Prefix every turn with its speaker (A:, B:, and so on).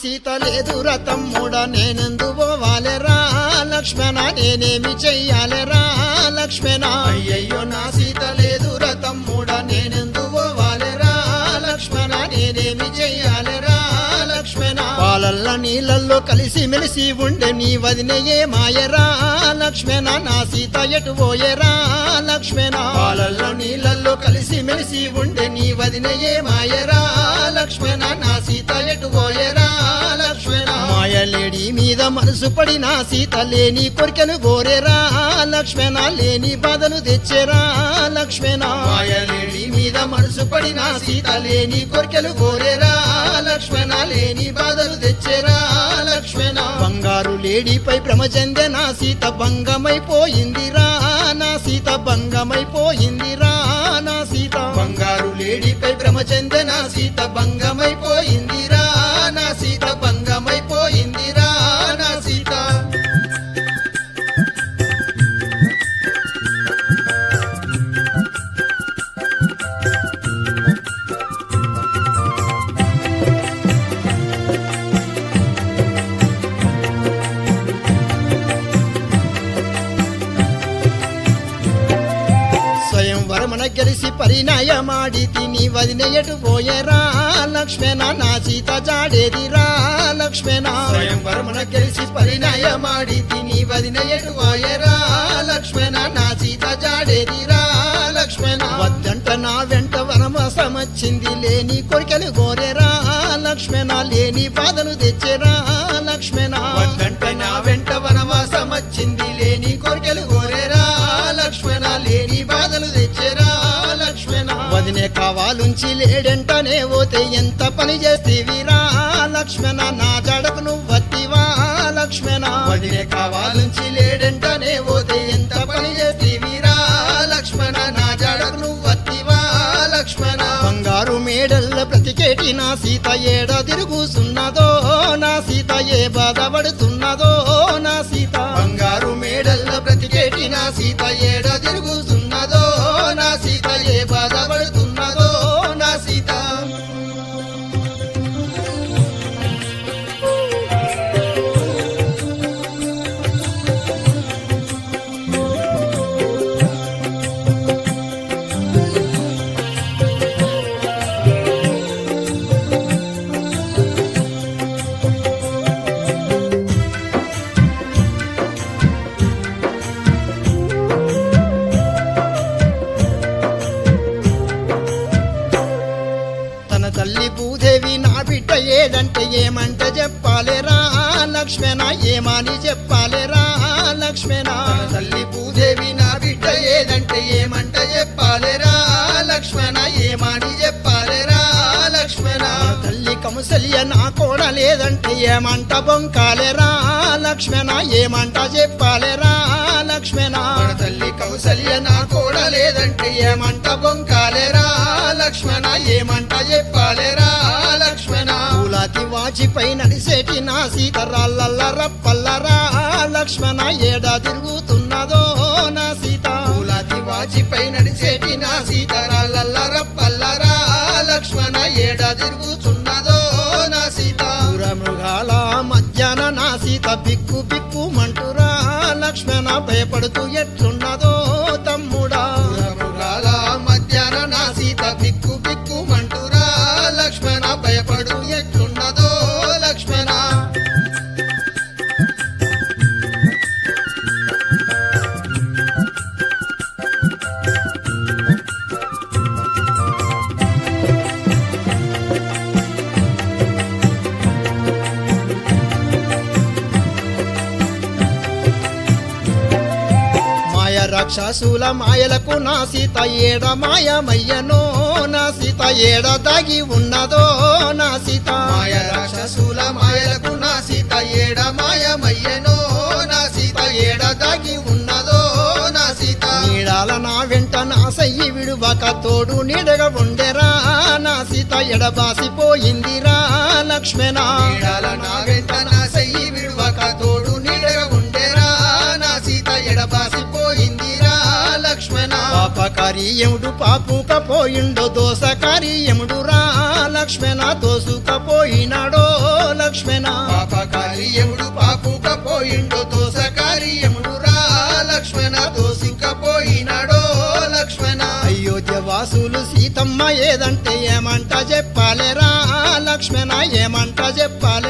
A: సీత లేదురా తమ్ముడ నేనెందు పోవాలెరా లక్ష్మణ నేనేమి చెయ్యాలెరా లక్ష్మణ అయ్యయ్యో నా సీత లేదురా తమ్ముడ నేనెందు పోవాలెరా లక్ష్మణ నేనేమి చెయ్యాలెరా లక్ష్మణ పాలల్ల నీళ్ళల్లో కలిసి మెలిసి ఉండే నీ వదినయే మాయరా లక్ష్మణ నా సీత ఎటు పోయరా లక్ష్మణ పాలల్లో నీళ్ళల్లో కలిసి మెలిసి ఉండే నీ వదినయే మాయరా లక్ష్మణ నా సీత ఎటు పోయరా లక్ష్మణ మాయలేడి మీద మనసు పడి నా సీత లేని కొరికెను గోరేరా లక్ష్మణ లేని బాధను తెచ్చేరా లక్ష్మణ మాయలేడి మీద మనసు పడి నా సీత లేని కొరికెలు గోరేరా లక్ష్మణ లేని బాధలు తెచ్చేరా లక్ష్మణ బంగారు లేడీపై భ్రమ చెందే నా సీత భంగమైపోయిందిరా నా సీత భంగమైపోయిందిరా నా సీత బంగారు లేడీపై భ్రమ చెందే నా సీత భంగమైపోయిందిరా నా సీత భంగమైపోయిందిరా నా సీత స్వయం వరమన గెలిసి పరిణయమాడి తిని వదినయటు పోయేరా లక్ష్మణ నా సీత జాడేదిరా లక్ష్మణ స్వయం వరమన గెలిసి పరిణయమాడి తిని వదినయటు పోయేరా లక్ష్మణ నా సీత జాడేదిరా లక్ష్మణ వద్దంట నా వెంట వనమసమచ్చింది లేని కొరికలు గోరేరా లక్ష్మణ లేని బాధలు తెచ్చేరా లక్ష్మణ వద్దంట నా వెంట వనవాసమచ్చింది లేని కోరికలు గోరేరా లక్ష్మణ లేని బాధలు తెచ్చేరా లక్ష్మణ వదినే కావాలుంచి లేడంటనే పోతే ఎంత పని చేస్తీవిరా లక్ష్మణ నా జడకు నువ్వు వత్తివా లక్ష్మణ వదినే కావాలుంచి లేడంటనే పోతే ఎంత పని చేస్తీవిరా లక్ష్మణ నా జడకు నువ్వు వత్తివా లక్ష్మణ బంగారు మేడల్ల బ్రతికేటి నా సీత ఏడ తిరుగుతున్నదో నా సీత ఏ బాధపడుతున్నదో నా సీత బంగారు మేడల్ల బ్రతికేటి నా సీత ఏడ తిరుగుతున్నదో నా సీత ఏ బాధపడుతున్నదో నా సీత తన తల్లి భూదేవి నా బిడ్డ ఏదంటే ఏమంట చెప్పాలేరా లక్ష్మణ ఏమని చెప్పాలేరా లక్ష్మణ తన తల్లి భూదేవి నా బిడ్డ ఏదంటే ఏమంట చెప్పాలేరా లక్ష్మణ ఏమని చెప్పాలేరా లక్ష్మణ తల్లి కౌసల్య నా కోడ లేదంటే ఏమంట బొంకాలేరా లక్ష్మణ ఏమంట చెప్పాలేరా లక్ష్మణ తల్లి కౌసల్య నా కోడ లేదంటే ఏమంట బొంకాలేరా లక్ష్మణ ఏమంట చెప్పాలేరా లక్ష్మణ పూలాతి వాచిపై నడిసేటి నా సీతరాళ్ళ రప్పల్లరా లక్ష్మణ ఏడా తిరుగుతున్నదో నా సీత పూలాతి వాచిపై నడిసేటి నా సీతరాళ్ళ రప్పల్లరా లక్ష్మణ ఏడా తిరుగుతున్నదో నా సీత మృగాల మధ్యాహ్న నా సీత బిక్కు బిక్కు మంటురా లక్ష్మణ భయపడుతూ ఎట్లున్నదో తమ్ముడా మృగాల మధ్యాహ్న నా సీత బిక్కు బిక్కు మంటురా లక్ష్మణ భయపడు ఎట్లున్నదో లక్ష్మణ మాయ రాక్షసుల మాయలకు నా సీత ఏడ మాయమయ్యనో నా సీత ఏడ దాగి ఉన్నదో నా సీత మాయ రాక్షసుల మాయలకు నా సీత ఏడ మాయమయ్యనో నా సీత ఏడ దాగి ఉన్నదో నా సీత నీడాల నా వెంట నా సయ్యి విడువక తోడు నీడగా ఉండెరా నా సీత ఎడబాసిపోయిందిరా లక్ష్మణ నీడాల నా వెంట నా సయ్యి విడువక తోడు నీడగా ఉండెరా నా సీత ఎడబాసిపోయిందిరా లక్ష్మణ పాపకారి ఎముడు పాపుకపోయిండో దోసకారి ఎముడు రా లక్ష్మణ దోసుకపోయినాడో లక్ష్మణ లక్ష్మణ
B: పాపకారి యముడు పాపుకపోయిండో దోసకారి యముడు రా లక్ష్మణ దోసికపోయినాడో లక్ష్మణ
A: అయోధ్య వాసులు సీతమ్మ ఏదంటే ఏమంట చెప్పాలేరా లక్ష్మణ ఏమంట చెప్పాలి